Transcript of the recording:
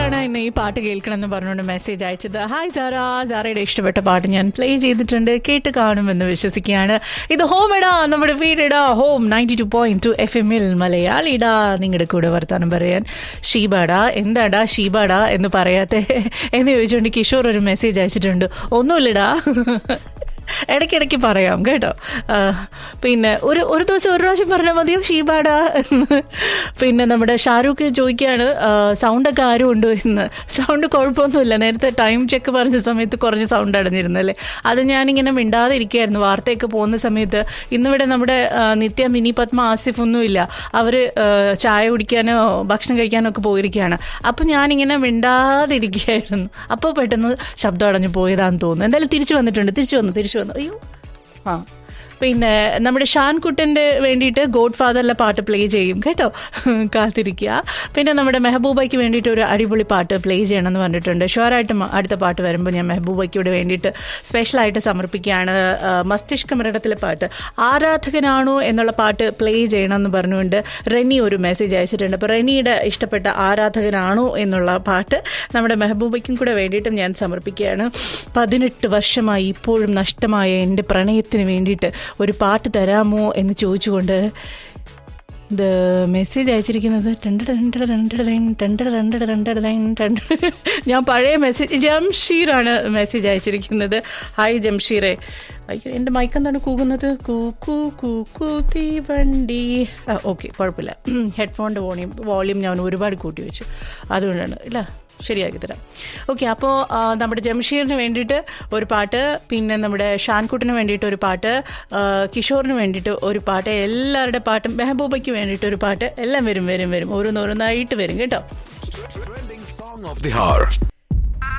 ആരാണ് ഇന്ന് ഈ പാട്ട് കേൾക്കണം എന്ന് പറഞ്ഞുകൊണ്ട് മെസ്സേജ് അയച്ചത് ഹായ് സാറ സാറയുടെ ഇഷ്ടപ്പെട്ട പാട്ട് ഞാൻ പ്ലേ ചെയ്തിട്ടുണ്ട് കേട്ട് കാണുമെന്ന് വിശ്വസിക്കുകയാണ് ഇത് ഹോം ഇടാ നമ്മുടെ വീടിടാ home ninety two point two F എമ്മിൽ മലയാളിടാ നിങ്ങളുടെ കൂടെ വർത്താനം പറയാൻ ഷീബാടാ എന്താടാ ഷീബാടാ എന്ന് പറയാത്തെ എന്ന് ചോദിച്ചുകൊണ്ട് കിഷോർ ഒരു മെസ്സേജ് അയച്ചിട്ടുണ്ട് ഒന്നുമില്ലടാ ഇടയ്ക്കിടയ്ക്ക് പറയാം കേട്ടോ ആ, പിന്നെ ഒരു ഒരു ദിവസം ഒരു പ്രാവശ്യം പറഞ്ഞാൽ മതിയോ ഷീബാടാ എന്ന് പിന്നെ നമ്മുടെ ഷാരൂഖ് ചോദിക്കുകയാണ് ആ, സൗണ്ടൊക്കെ ആരും ഉണ്ടോ എന്ന് സൗണ്ട് കുഴപ്പമൊന്നുമില്ല നേരത്തെ ടൈം ചെക്ക് പറഞ്ഞ സമയത്ത് കുറച്ച് സൗണ്ട് അടഞ്ഞിരുന്നല്ലേ അത് ഞാനിങ്ങനെ മിണ്ടാതെ ഇരിക്കുകയായിരുന്നു വാർത്തയൊക്കെ പോകുന്ന സമയത്ത് ഇന്നിവിടെ നമ്മുടെ ആ, നിത്യ മിനി പത്മ ആസിഫ് ഒന്നുമില്ല അവർ ചായ കുടിക്കാനോ ഭക്ഷണം കഴിക്കാനോ ഒക്കെ പോയിരിക്കുകയാണ് അപ്പം ഞാനിങ്ങനെ മിണ്ടാതിരിക്കുകയായിരുന്നു അപ്പോൾ പെട്ടെന്ന് ശബ്ദം അടഞ്ഞു പോയതാന്ന് തോന്നുന്നു എന്തായാലും തിരിച്ചു വന്നിട്ടുണ്ട് തിരിച്ചു വന്നു തിരിച്ചു വന്നു അയ്യോ ആ പിന്നെ നമ്മുടെ ഷാൻകുട്ടൻ്റെ വേണ്ടിയിട്ട് ഗോഡ് ഫാദറിലെ പാട്ട് പ്ലേ ചെയ്യും കേട്ടോ കാത്തിരിക്കുക പിന്നെ നമ്മുടെ മെഹബൂബയ്ക്ക് വേണ്ടിയിട്ട് ഒരു അടിപൊളി പാട്ട് പ്ലേ ചെയ്യണമെന്ന് പറഞ്ഞിട്ടുണ്ട് ഷുവറായിട്ടും അടുത്ത പാട്ട് വരുമ്പോൾ ഞാൻ മെഹബൂബയ്ക്കൂടെ വേണ്ടിയിട്ട് സ്പെഷ്യലായിട്ട് സമർപ്പിക്കുകയാണ് ആ, മസ്തിഷ്ക മരണത്തിലെ പാട്ട് ആരാധകനാണോ എന്നുള്ള പാട്ട് പ്ലേ ചെയ്യണമെന്ന് പറഞ്ഞുകൊണ്ട് റെനി ഒരു മെസ്സേജ് അയച്ചിട്ടുണ്ട് അപ്പോൾ റെനിയുടെ ഇഷ്ടപ്പെട്ട ആരാധകനാണോ എന്നുള്ള പാട്ട് നമ്മുടെ മെഹബൂബയ്ക്കും കൂടെ വേണ്ടിയിട്ടും ഞാൻ സമർപ്പിക്കുകയാണ് പതിനെട്ട് വർഷമായി ഇപ്പോഴും നഷ്ടമായ എൻ്റെ പ്രണയത്തിന് വേണ്ടിയിട്ട് ഒരു പാട്ട് തരാമോ എന്ന് ചോദിച്ചുകൊണ്ട് ഇത് മെസ്സേജ് അയച്ചിരിക്കുന്നത് ടണ്ട ടണ്ട ടണ്ട ലൈൻ ടണ്ട ടണ്ട ടണ്ട ലൈൻ ടണ്ട ഞാൻ പഴയ മെസ്സേജ് ജംഷീറാണ് മെസ്സേജ് അയച്ചിരിക്കുന്നത് ഹായ് ജംഷീറെ അയ്യോ എൻ്റെ മൈക്ക് എന്താണ് കൂകുന്നത് കൂക്കു കൂക്കു തീവണ്ടി ആ ഓക്കെ കുഴപ്പമില്ല ഹെഡ്ഫോണിൻ്റെ വോളിയം വോളിയം ഞാൻ ഒരുപാട് കൂട്ടി വെച്ചു അതുകൊണ്ടാണ് ഇല്ല ശരിയാക്കി തരാം ഓക്കെ അപ്പോൾ നമ്മുടെ ജംഷീറിന് വേണ്ടിയിട്ട് ഒരു പാട്ട് പിന്നെ നമ്മുടെ ഷാൻകുട്ടിന് വേണ്ടിയിട്ട് ഒരു പാട്ട് ആ, കിഷോറിന് വേണ്ടിയിട്ട് ഒരു പാട്ട് എല്ലാവരുടെ പാട്ടും മെഹബൂബയ്ക്ക് വേണ്ടിയിട്ട് ഒരു പാട്ട് എല്ലാം വരും വരും വരും ഓരോന്നോരോന്നായിട്ട് വരും കേട്ടോ Trending song of the hour.